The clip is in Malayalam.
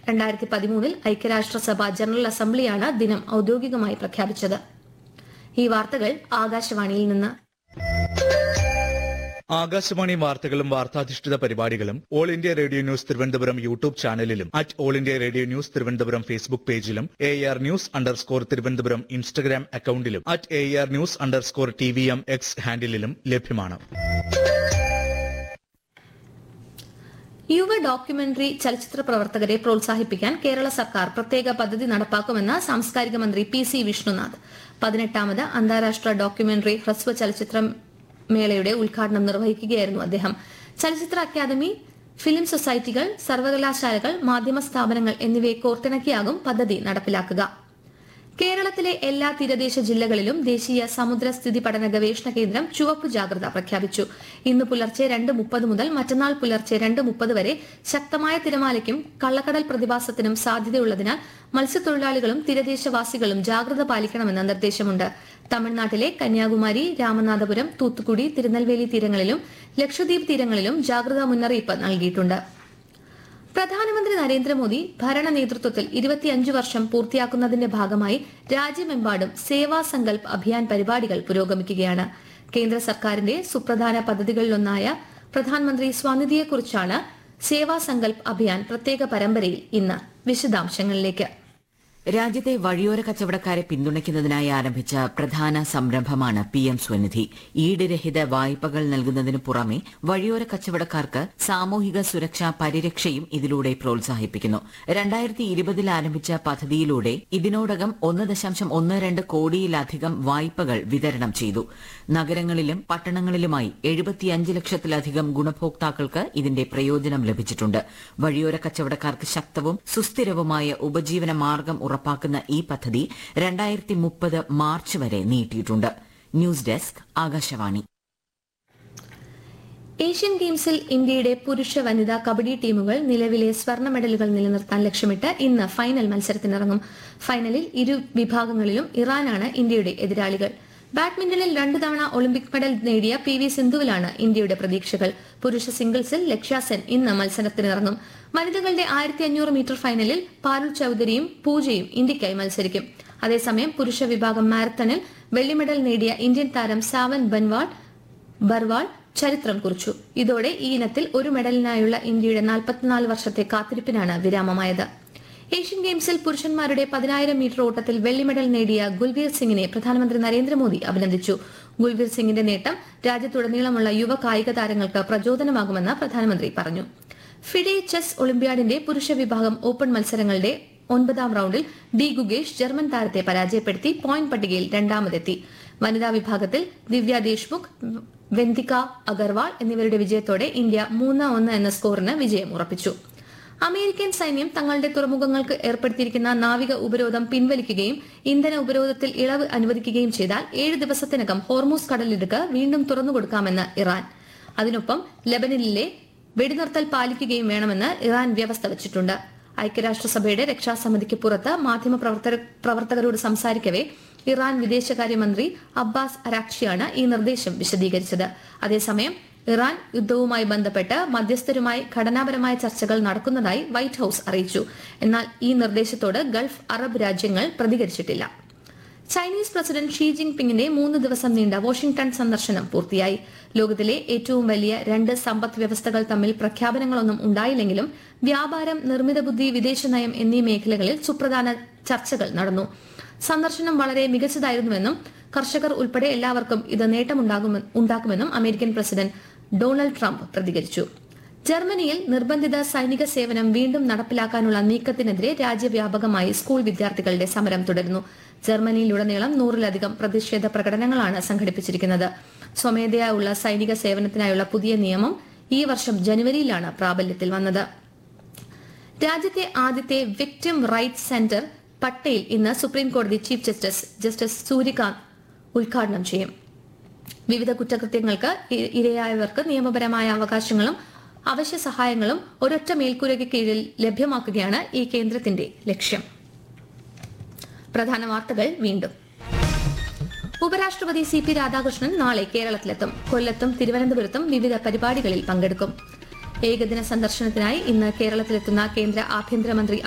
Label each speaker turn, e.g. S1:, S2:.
S1: രണ്ടായിരത്തി പതിമൂന്നിൽ ഐക്യരാഷ്ട്രസഭ ജനറൽ അസംബ്ലിയാണ് ദിനം ഔദ്യോഗികമായി പ്രഖ്യാപിച്ചത് ഈ വാർത്തകൾ ആകാശവാണിയിൽ നിന്ന്
S2: ആകാശവാണി വാർത്തകളും വാർത്താധിഷ്ഠിത പരിപാടികളും all India radio news Thiruvananthapuram YouTube ചാനലിലും at all India radio news Thiruvananthapuram Facebook പേജിലും A R news underscore Thiruvananthapuram Instagram അക്കൌണ്ടിലും at A R news underscore T V M X ഹാൻഡിലും ലഭ്യമാണ്
S1: യുവ ഡോക്യുമെന്ററി ചലച്ചിത്ര പ്രവർത്തകരെ പ്രോത്സാഹിപ്പിക്കാൻ കേരള സർക്കാർ പ്രത്യേക പദ്ധതി നടപ്പാക്കുമെന്ന് സാംസ്കാരിക മന്ത്രി പി സി വിഷ്ണുനാഥ് പതിനെട്ടാമത് അന്താരാഷ്ട്ര ഡോക്യുമെന്ററി ഹ്രസ്വ ചലച്ചിത്ര മേളയുടെ ഉദ്ഘാടനം നിർവഹിക്കുകയായിരുന്നു അദ്ദേഹം ചലച്ചിത്ര അക്കാദമി ഫിലിം സൊസൈറ്റികൾ സർവകലാശാലകൾ മാധ്യമ സ്ഥാപനങ്ങൾ എന്നിവയെ കോർത്തിണക്കിയാകും പദ്ധതി നടപ്പിലാക്കുക കേരളത്തിലെ എല്ലാ തീരദേശ ജില്ലകളിലും ദേശീയ സമുദ്രസ്ഥിതി പഠന ഗവേഷണ കേന്ദ്രം ചുവപ്പ് ജാഗ്രത പ്രഖ്യാപിച്ചു ഇന്ന് പുലർച്ചെ രണ്ട് മുപ്പത് മുതൽ മറ്റന്നാൾ പുലർച്ചെ രണ്ട് മുപ്പത് വരെ ശക്തമായ തിരമാലയ്ക്കും കള്ളക്കടൽ പ്രതിഭാസത്തിനും സാധ്യതയുള്ളതിനാൽ മത്സ്യത്തൊഴിലാളികളും തീരദേശവാസികളും ജാഗ്രത പാലിക്കണമെന്ന നിർദ്ദേശമുണ്ട് തമിഴ്നാട്ടിലെ കന്യാകുമാരി രാമനാഥപുരം തൂത്തുക്കുടി തിരുനെൽവേലി തീരങ്ങളിലും ലക്ഷദ്വീപ് തീരങ്ങളിലും ജാഗ്രതാ മുന്നറിയിപ്പ് നൽകിയിട്ടുണ്ട് പ്രധാനമന്ത്രി നരേന്ദ്രമോദി ഭരണ നേതൃത്വത്തിൽ ഇരുപത്തിയഞ്ച് വർഷം പൂർത്തിയാക്കുന്നതിന്റെ ഭാഗമായി രാജ്യമെമ്പാടും സേവാ സങ്കൽപ് അഭിയാൻ പരിപാടികൾ പുരോഗമിക്കുകയാണ് കേന്ദ്ര സർക്കാരിന്റെ സുപ്രധാന പദ്ധതികളിലൊന്നായ പ്രധാനമന്ത്രി സ്വാനിധിയെക്കുറിച്ചാണ് സേവാ സങ്കൽപ് അഭിയാൻ പ്രത്യേക പരമ്പരയിൽ ഇന്ന് വിശദാംശങ്ങളിലേക്ക്
S3: രാജ്യത്തെ വഴിയോര കച്ചവടക്കാരെ പിന്തുണയ്ക്കുന്നതിനായി ആരംഭിച്ച പ്രധാന സംരംഭമാണ് പി എം സ്വനിധി ഈടുരഹിത വായ്പകൾ നൽകുന്നതിനു പുറമെ വഴിയോര കച്ചവടക്കാർക്ക് സാമൂഹിക സുരക്ഷാ പരിരക്ഷയും ഇതിലൂടെ പ്രോത്സാഹിപ്പിക്കുന്നു രണ്ടായിരത്തി ഇരുപതിൽ ആരംഭിച്ച പദ്ധതിയിലൂടെ ഇതിനോടകം ഒന്ന് ദശാംശം ഒന്ന് രണ്ട് കോടിയിലധികം വായ്പകൾ വിതരണം ചെയ്തു നഗരങ്ങളിലും പട്ടണങ്ങളിലുമായി എഴുപത്തിയഞ്ച് ലക്ഷത്തിലധികം ഗുണഭോക്താക്കൾക്ക് ഇതിന്റെ പ്രയോജനം ലഭിച്ചിട്ടുണ്ട് വഴിയോര കച്ചവടക്കാർക്ക് ശക്തവും സുസ്ഥിരവുമായ ഉപജീവന മാർഗം ഉറപ്പാക്കുന്ന ഈ പദ്ധതി രണ്ടായിരത്തി മുപ്പത് മാർച്ച് വരെ നീട്ടിയിട്ടുണ്ട് ന്യൂസ് ഡെസ്ക് ആകാശവാണി
S1: ഏഷ്യൻ ഗെയിംസിൽ ഇന്ത്യയുടെ പുരുഷ വനിതാ കബഡി ടീമുകൾ നിലവിലെ സ്വർണ്ണ മെഡലുകൾ നിലനിർത്താൻ ലക്ഷ്യമിട്ട് ഇന്ന് ഫൈനൽ മത്സരത്തിനിറങ്ങും ഫൈനലിൽ ഇരു വിഭാഗങ്ങളിലും ഇറാനാണ് ഇന്ത്യയുടെ എതിരാളികൾ ബാഡ്മിന്റണിൽ രണ്ടു തവണ ഒളിമ്പിക് മെഡൽ നേടിയ പി വി സിന്ധുവിലാണ് ഇന്ത്യയുടെ പ്രതീക്ഷകൾ പുരുഷ സിംഗിൾസിൽ ലക്ഷ്യാസെൻ ഇന്ന് മത്സരത്തിനിറങ്ങും വനിതകളുടെ ആയിരത്തി അഞ്ഞൂറ് മീറ്റർ ഫൈനലിൽ പാരുൾ ചൌധരിയും പൂജയും ഇന്ത്യയ്ക്കായി മത്സരിക്കും അതേസമയം പുരുഷ വിഭാഗം മാരത്തണിൽ വെള്ളി മെഡൽ നേടിയ ഇന്ത്യൻ താരം സാവൻ ബൻവാൾ ബർവാൾ ചരിത്രം കുറിച്ചു ഇതോടെ ഈ ഇനത്തിൽ ഒരു മെഡലിനായുള്ള ഇന്ത്യയുടെ നാൽപ്പത്തിനാല് വർഷത്തെ കാത്തിരിപ്പിനാണ് വിരാമമായത് ഏഷ്യൻ ഗെയിംസിൽ പുരുഷന്മാരുടെ പതിനായിരം മീറ്റർ ഓട്ടത്തിൽ വെള്ളി മെഡൽ നേടിയ ഗുൽവീർ സിംഗിനെ പ്രധാനമന്ത്രി നരേന്ദ്രമോദി അഭിനന്ദിച്ചു ഗുൽവീർ സിംഗിന്റെ നേട്ടം രാജ്യത്തുടനീളമുള്ള യുവ കായിക താരങ്ങൾക്ക് പ്രചോദനമാകുമെന്ന് പ്രധാനമന്ത്രി പറഞ്ഞു ഫിഡെ ചെസ് ഒളിമ്പ്യാഡിന്റെ പുരുഷ വിഭാഗം ഓപ്പൺ മത്സരങ്ങളുടെ ഒൻപതാം റൌണ്ടിൽ ഡി ഗുഗേഷ് ജർമ്മൻ താരത്തെ പരാജയപ്പെടുത്തി പോയിന്റ് പട്ടികയിൽ രണ്ടാമതെത്തി വനിതാ വിഭാഗത്തിൽ ദിവ്യ ദേശ്മുഖ് വെന്തിക അഗർവാൾ എന്നിവരുടെ വിജയത്തോടെ ഇന്ത്യ മൂന്ന് ഒന്ന് എന്ന സ്കോറിന് വിജയം ഉറപ്പിച്ചു അമേരിക്കൻ സൈന്യം തങ്ങളുടെ തുറമുഖങ്ങൾക്ക് ഏർപ്പെടുത്തിയിരിക്കുന്ന നാവിക ഉപരോധം പിൻവലിക്കുകയും ഇന്ധന ഉപരോധത്തിൽ ഇളവ് അനുവദിക്കുകയും ചെയ്താൽ ഏഴ് ദിവസത്തിനകം ഹോർമൂസ് കടലിടുക്ക് വീണ്ടും തുറന്നുകൊടുക്കാമെന്ന് ഇറാൻ അതിനൊപ്പം ലബനനിലെ വെടിനിർത്തൽ പാലിക്കുകയും വേണമെന്ന് ഇറാൻ വ്യവസ്ഥ വച്ചിട്ടുണ്ട് ഐക്യരാഷ്ട്രസഭയുടെ രക്ഷാസമിതിക്ക് പുറത്ത് മാധ്യമ പ്രവർത്തക- പ്രവർത്തകരോട് സംസാരിക്കവെ ഇറാൻ വിദേശകാര്യമന്ത്രി അബ്ബാസ് അരാക്ഷിയാണ് ഈ നിർദ്ദേശം വിശദീകരിച്ചത് അതേസമയം ഇറാൻ യുദ്ധവുമായി ബന്ധപ്പെട്ട് മധ്യസ്ഥരുമായി ഘടനാപരമായ ചർച്ചകൾ നടക്കുന്നതായി വൈറ്റ് ഹൌസ് അറിയിച്ചു എന്നാൽ ഈ നിർദ്ദേശത്തോട് ഗൾഫ് അറബ് രാജ്യങ്ങൾ പ്രതികരിച്ചിട്ടില്ല ചൈനീസ് പ്രസിഡന്റ് ഷീ ജിൻ പിങ്ങിന്റെ മൂന്ന് ദിവസം നീണ്ട വാഷിംഗ്ടൺ സന്ദർശനം പൂർത്തിയായി ലോകത്തിലെ ഏറ്റവും വലിയ രണ്ട് സമ്പദ് വ്യവസ്ഥകൾ തമ്മിൽ പ്രഖ്യാപനങ്ങളൊന്നും ഉണ്ടായില്ലെങ്കിലും വ്യാപാരം നിർമ്മിത ബുദ്ധി വിദേശ നയം എന്നീ മേഖലകളിൽ സുപ്രധാന ചർച്ചകൾ നടന്നു സന്ദർശനം വളരെ മികച്ചതായിരുന്നുവെന്നും കർഷകർ ഉൾപ്പെടെ എല്ലാവർക്കും ഇത് നേട്ടമുണ്ടാകുമെ- ഉണ്ടാക്കുമെന്നും അമേരിക്കൻ പ്രസിഡന്റ് ഡൊണാൾഡ് ട്രംപ് പ്രതികരിച്ചു ജർമ്മനിയിൽ നിർബന്ധിത സൈനിക സേവനം വീണ്ടും നടപ്പിലാക്കാനുള്ള നീക്കത്തിനെതിരെ രാജ്യവ്യാപകമായി സ്കൂൾ വിദ്യാർത്ഥികളുടെ സമരം തുടരുന്നു ജർമ്മനിയിലുടനീളം നൂറിലധികം പ്രതിഷേധ പ്രകടനങ്ങളാണ് സംഘടിപ്പിച്ചിരിക്കുന്നത് സ്വമേധയാ ഉള്ള സൈനിക സേവനത്തിനായുള്ള പുതിയ നിയമം ഈ വർഷം ജനുവരിയിലാണ് പ്രാബല്യത്തിൽ വന്നത് രാജ്യത്തെ ആദ്യത്തെ വിക്ടിം റൈറ്റ്സ് സെന്റർ പട്ടേൽ ഇന്ന് സുപ്രീം കോടതി ചീഫ് ജസ്റ്റിസ് ജസ്റ്റിസ് സൂര്യകാന്ത് ഉദ്ഘാടനം ചെയ്യും വിവിധ കുറ്റകൃത്യങ്ങൾക്ക് ഇ- ഇരയായവർക്ക് നിയമപരമായ അവകാശങ്ങളും അവശ്യ സഹായങ്ങളും ഒരൊറ്റ മേൽക്കൂരയ്ക്ക് കീഴിൽ ലഭ്യമാക്കുകയാണ് ഈ കേന്ദ്രത്തിന്റെ ലക്ഷ്യം പ്രധാന വാർത്തകൾ വീണ്ടും ഉപരാഷ്ട്രപതി സി പി രാധാകൃഷ്ണൻ നാളെ കേരളത്തിലെത്തും കൊല്ലത്തും തിരുവനന്തപുരത്തും വിവിധ പരിപാടികളിൽ പങ്കെടുക്കും ഏകദിന സന്ദർശനത്തിനായി ഇന്ന് കേരളത്തിലെത്തുന്ന കേന്ദ്ര ആഭ്യന്തരമന്ത്രി